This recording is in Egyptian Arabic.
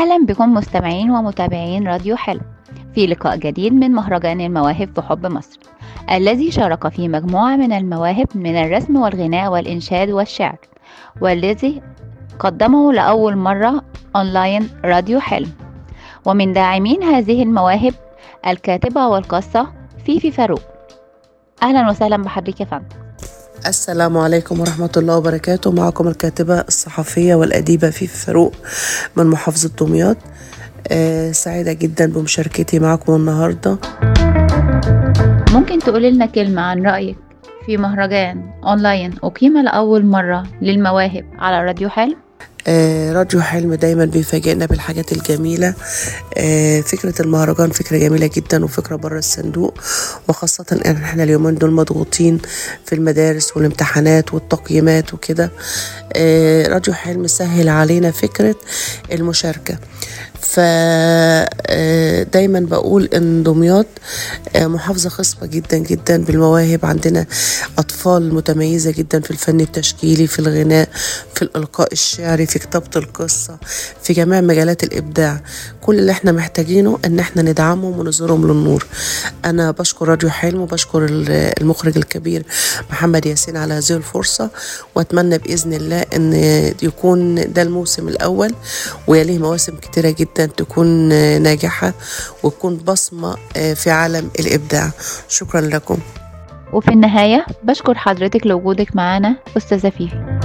أهلا بكم مستمعين ومتابعين راديو حلو في لقاء جديد من مهرجان المواهب بحب مصر الذي شارك فيه مجموعة من المواهب من الرسم والغناء والإنشاد والشعر والذي قدمه لأول مرة أونلاين راديو حلم ومن داعمين هذه المواهب الكاتبة والقصة فيفي فاروق أهلا وسهلا بحضرتك يا فندم السلام عليكم ورحمة الله وبركاته معكم الكاتبة الصحفية والأديبة فيفي فاروق من محافظة دمياط آه سعيدة جدا بمشاركتي معكم النهاردة ممكن تقولي لنا كلمة عن رأيك في مهرجان أونلاين أقيم لأول مرة للمواهب على راديو حلم آه راديو حلم دايما بيفاجئنا بالحاجات الجميلة آه فكرة المهرجان فكرة جميلة جدا وفكرة بره الصندوق وخاصة ان احنا اليومين دول مضغوطين في المدارس والامتحانات والتقييمات وكده آه راديو حلم سهل علينا فكرة المشاركة فدايما بقول ان دمياط محافظه خصبه جدا جدا بالمواهب عندنا اطفال متميزه جدا في الفن التشكيلي في الغناء في الالقاء الشعري في كتابه القصه في جميع مجالات الابداع كل اللي احنا محتاجينه ان احنا ندعمهم ونظهرهم للنور انا بشكر راديو حلم وبشكر المخرج الكبير محمد ياسين على هذه الفرصه واتمنى باذن الله ان يكون ده الموسم الاول ويليه مواسم كتيره جدا تكون ناجحه وتكون بصمه في عالم الابداع شكرا لكم وفي النهاية بشكر حضرتك لوجودك معنا أستاذة فيفي